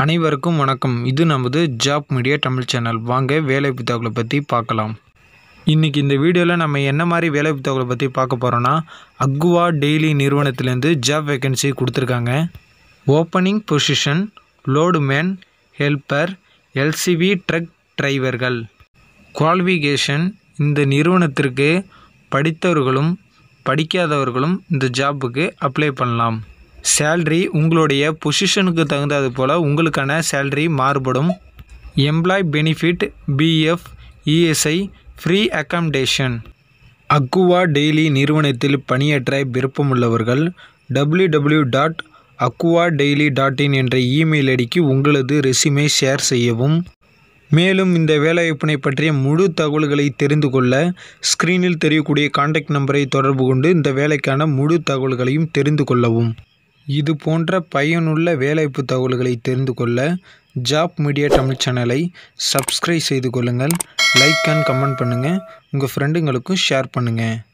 அனைவருக்கும் வணக்கம் இது நமது ஜாப் மீடியா தமிழ் சேனல் வாங்க வேலை புத்தகங்களை பற்றி பார்க்கலாம் இன்றைக்கி இந்த வீடியோவில் நம்ம என்ன மாதிரி வேலை புத்தகங்களை பற்றி பார்க்க போகிறோன்னா அக்குவா டெய்லி நிறுவனத்திலேருந்து ஜாப் வேகன்சி கொடுத்துருக்காங்க opening position loadman helper LCV truck டிரைவர்கள் குவாலிஃபிகேஷன் இந்த நிறுவனத்திற்கு படித்தவர்களும் படிக்காதவர்களும் இந்த ஜாப்புக்கு அப்ளை பண்ணலாம் சேல்ரி உங்களுடைய பொசிஷனுக்கு தகுந்தது போல் உங்களுக்கான சேல்ரி மாறுபடும் employee benefit PF ESI free accommodation Aqua Daily நிறுவனத்தில் பணியாற்ற விருப்பமுள்ளவர்கள் W W dot Aqua Daily dot in என்ற இமெயில் ஐடிக்கு உங்களது ரெசியூமை ஷேர் செய்யவும் மேலும் இந்த வேலைவாய்ப்பினை பற்றிய முழு தகவல்களை தெரிந்து கொள்ள ஸ்க்ரீனில் தெரியக்கூடிய காண்டாக்ட் நம்பரை தொடர்பு கொண்டு இந்த வேலைக்கான முழு தகவல்களையும் தெரிந்து கொள்ளவும் இது போன்ற பயனுள்ள வேலைவாய்ப்பு தகவல்களை தெரிந்து கொள்ள ஜாப் மீடியா தமிழ் சேனலை சப்ஸ்கிரைப் செய்து கொள்ளுங்கள் லைக் அண்ட் கமெண்ட் பண்ணுங்கள் உங்கள் ஃப்ரெண்டுங்களுக்கும் ஷேர் பண்ணுங்கள்